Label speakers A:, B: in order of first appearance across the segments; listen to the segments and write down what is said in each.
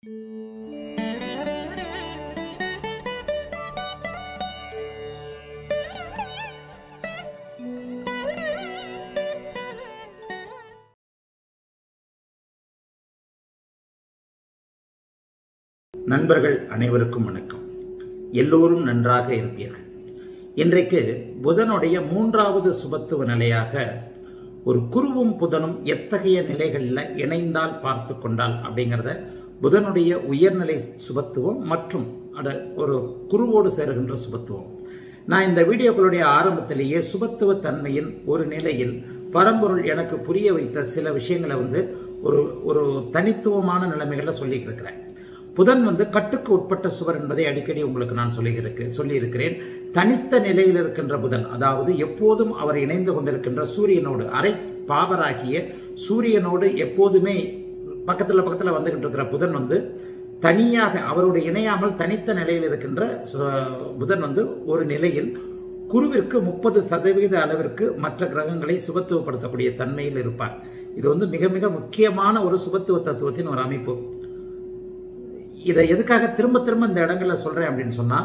A: நண்பர்கள் அனைவருக்கும் வணக்கம் எல்லோரும் நன்றாக இருப்பீர்கள் இன்றைக்கு புதனுடைய மூன்றாவது சுபத்துவ நிலையாக ஒரு குருவும் புதனும் எத்தகைய நிலைகளில் இணைந்தால் பார்த்து கொண்டால் அப்படிங்கிறத புதனுடைய உயர்நிலை சுபத்துவம் மற்றும் அட ஒரு குருவோடு சேருகின்ற சுபத்துவம் நான் இந்த வீடியோக்களுடைய ஆரம்பத்திலேயே சுபத்துவ தன்மையின் ஒரு நிலையில் பரம்பொருள் எனக்கு புரிய வைத்த சில விஷயங்களை வந்து ஒரு ஒரு தனித்துவமான நிலைமைகளில் சொல்லிட்டு இருக்கிறேன் புதன் வந்து கட்டுக்கு உட்பட்ட சுவர் என்பதை அடிக்கடி உங்களுக்கு நான் சொல்லி சொல்லியிருக்கிறேன் தனித்த நிலையில் இருக்கின்ற புதன் அதாவது எப்போதும் அவர் இணைந்து கொண்டிருக்கின்ற சூரியனோடு அரை பாவராகிய சூரியனோடு எப்போதுமே பக்கத்தில் பக்கத்தில் வந்துகிட்டு இருக்கிற புதன் வந்து தனியாக அவருடைய இணையாமல் தனித்த நிலையில் இருக்கின்ற புதன் வந்து ஒரு நிலையில் குருவிற்கு முப்பது சதவீத அளவிற்கு மற்ற கிரகங்களை சுபத்துவப்படுத்தக்கூடிய தன்மையில் இருப்பார் இது வந்து மிக மிக முக்கியமான ஒரு சுபத்துவ தத்துவத்தின் ஒரு அமைப்பு இதை எதுக்காக திரும்ப திரும்ப இந்த இடங்கள்ல சொல்றேன் அப்படின்னு சொன்னா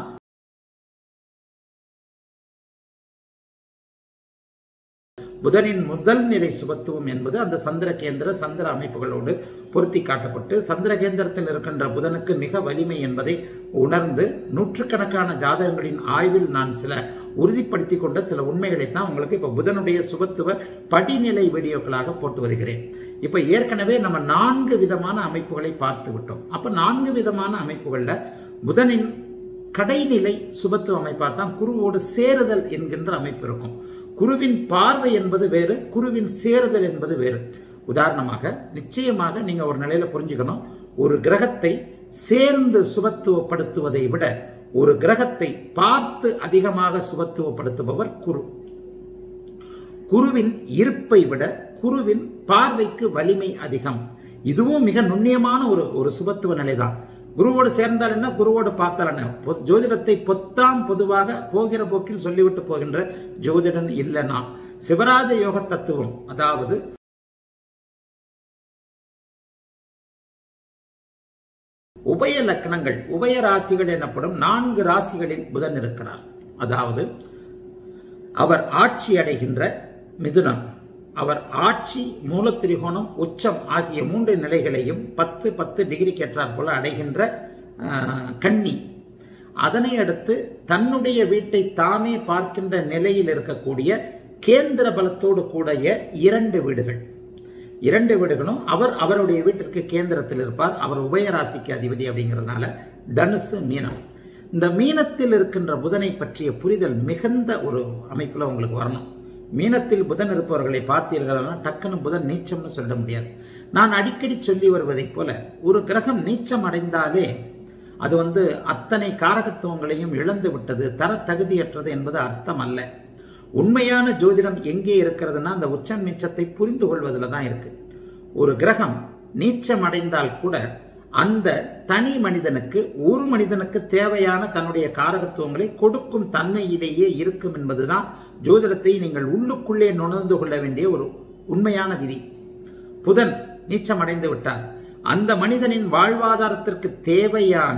A: புதனின் முதல் நிலை சுபத்துவம் என்பது அந்த சந்திர கேந்திர சந்திர அமைப்புகளோடு பொருத்தி காட்டப்பட்டு சந்திர கேந்திரத்தில் இருக்கின்ற புதனுக்கு மிக வலிமை என்பதை உணர்ந்து நூற்றுக்கணக்கான ஜாதகங்களின் ஆய்வில் நான் சில உறுதிப்படுத்தி கொண்ட சில உண்மைகளை தான் உங்களுக்கு இப்போ புதனுடைய சுபத்துவ படிநிலை வீடியோக்களாக போட்டு வருகிறேன் இப்போ ஏற்கனவே நம்ம நான்கு விதமான அமைப்புகளை பார்த்து விட்டோம் அப்போ நான்கு விதமான அமைப்புகளில் புதனின் கடைநிலை சுபத்துவ அமைப்பாக தான் குருவோடு சேருதல் என்கின்ற அமைப்பு இருக்கும் குருவின் பார்வை என்பது வேறு குருவின் சேருதல் என்பது வேறு உதாரணமாக நிச்சயமாக நீங்க ஒரு நிலையில புரிஞ்சுக்கணும் ஒரு கிரகத்தை சேர்ந்து சுபத்துவப்படுத்துவதை விட ஒரு கிரகத்தை பார்த்து அதிகமாக சுபத்துவப்படுத்துபவர் குரு குருவின் இருப்பை விட குருவின் பார்வைக்கு வலிமை அதிகம் இதுவும் மிக நுண்ணியமான ஒரு ஒரு சுபத்துவ நிலைதான் குருவோடு சேர்ந்தால் என்ன குருவோடு பார்த்தால் என்ன ஜோதிடத்தை பொத்தாம் பொதுவாக போகிற போக்கில் சொல்லிவிட்டு போகின்ற ஜோதிடன் இல்லைனா சிவராஜ யோக தத்துவம் அதாவது உபய லக்கணங்கள் உபய ராசிகள் எனப்படும் நான்கு ராசிகளில் புதன் இருக்கிறார் அதாவது அவர் ஆட்சி அடைகின்ற மிதுனம் அவர் ஆட்சி மூலத்திரிகோணம் உச்சம் ஆகிய மூன்று நிலைகளையும் பத்து பத்து டிகிரி கேட்டார் போல அடைகின்ற கன்னி அதனை அடுத்து தன்னுடைய வீட்டை தானே பார்க்கின்ற நிலையில் இருக்கக்கூடிய கேந்திர பலத்தோடு கூடிய இரண்டு வீடுகள் இரண்டு வீடுகளும் அவர் அவருடைய வீட்டிற்கு கேந்திரத்தில் இருப்பார் அவர் உபயராசிக்கு அதிபதி அப்படிங்கிறதுனால தனுசு மீனம் இந்த மீனத்தில் இருக்கின்ற புதனை பற்றிய புரிதல் மிகுந்த ஒரு அமைப்பில் உங்களுக்கு வரணும் மீனத்தில் புதன் இருப்பவர்களை பார்த்தீர்கள்னா டக்குன்னு புதன் நீச்சம்னு சொல்ல முடியாது நான் அடிக்கடி சொல்லி வருவதைப் போல ஒரு கிரகம் நீச்சம் அடைந்தாலே அது வந்து அத்தனை காரகத்துவங்களையும் இழந்து விட்டது தர தகுதியற்றது என்பது அர்த்தம் அல்ல உண்மையான ஜோதிடம் எங்கே இருக்கிறதுனா அந்த உச்சம் நீச்சத்தை புரிந்து கொள்வதில் தான் இருக்கு ஒரு கிரகம் நீச்சம் அடைந்தால் கூட அந்த தனி மனிதனுக்கு ஒரு மனிதனுக்கு தேவையான தன்னுடைய காரகத்துவங்களை கொடுக்கும் தன்மையிலேயே இருக்கும் என்பதுதான் ஜோதிடத்தை நீங்கள் உள்ளுக்குள்ளே நுணர்ந்து கொள்ள வேண்டிய ஒரு உண்மையான விதி புதன் நீச்சம் அடைந்து விட்டார் அந்த மனிதனின் வாழ்வாதாரத்திற்கு தேவையான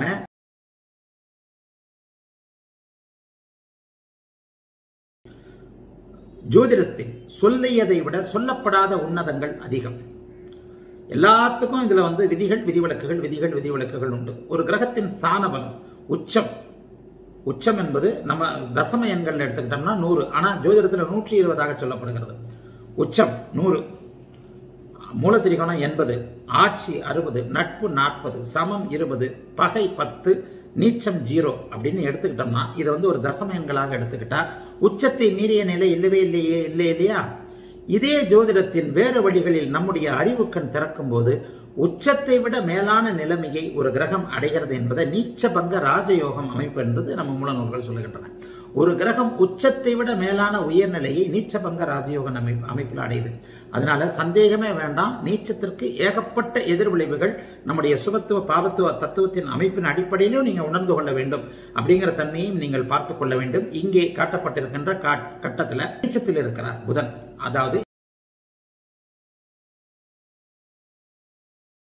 A: ஜோதிடத்தில் சொல்லியதை விட சொல்லப்படாத உன்னதங்கள் அதிகம் எல்லாத்துக்கும் இதுல வந்து விதிகள் விதிவிலக்குகள் விதிகள் விதிவிலக்குகள் உண்டு ஒரு கிரகத்தின் ஸ்தான பலம் உச்சம் உச்சம் என்பது நம்ம தசம எண்கள் எடுத்துக்கிட்டோம்னா நூறு ஆனா ஜோதிடத்தில் நூற்றி இருபதாக சொல்லப்படுகிறது உச்சம் நூறு மூலத்திரிகோணம் எண்பது ஆட்சி அறுபது நட்பு நாற்பது சமம் இருபது பகை பத்து நீச்சம் ஜீரோ அப்படின்னு எடுத்துக்கிட்டோம்னா இதை வந்து ஒரு தசம எண்களாக எடுத்துக்கிட்டா உச்சத்தை மீறிய நிலை இல்லவே இல்லையே இல்லை இல்லையா இதே ஜோதிடத்தின் வேறு வழிகளில் நம்முடைய அறிவுக்கண் திறக்கும் போது உச்சத்தை விட மேலான நிலைமையை ஒரு கிரகம் அடைகிறது என்பதை நீச்சபங்க ராஜயோகம் அமைப்பு என்பது நம்ம மூல நூல்கள் சொல்லுகின்றன ஒரு கிரகம் உச்சத்தை விட மேலான உயர்நிலையை நீச்சபங்க ராஜயோக அமைப்பு அமைப்பில் அடையுது அதனால சந்தேகமே வேண்டாம் நீச்சத்திற்கு ஏகப்பட்ட எதிர்விளைவுகள் நம்முடைய சுபத்துவ பாவத்துவ தத்துவத்தின் அமைப்பின் அடிப்படையிலும் நீங்கள் உணர்ந்து கொள்ள வேண்டும் அப்படிங்கிற தன்மையும் நீங்கள் பார்த்து கொள்ள வேண்டும் இங்கே காட்டப்பட்டிருக்கின்ற கட்டத்தில் நீச்சத்தில் இருக்கிறார் புதன் அதாவது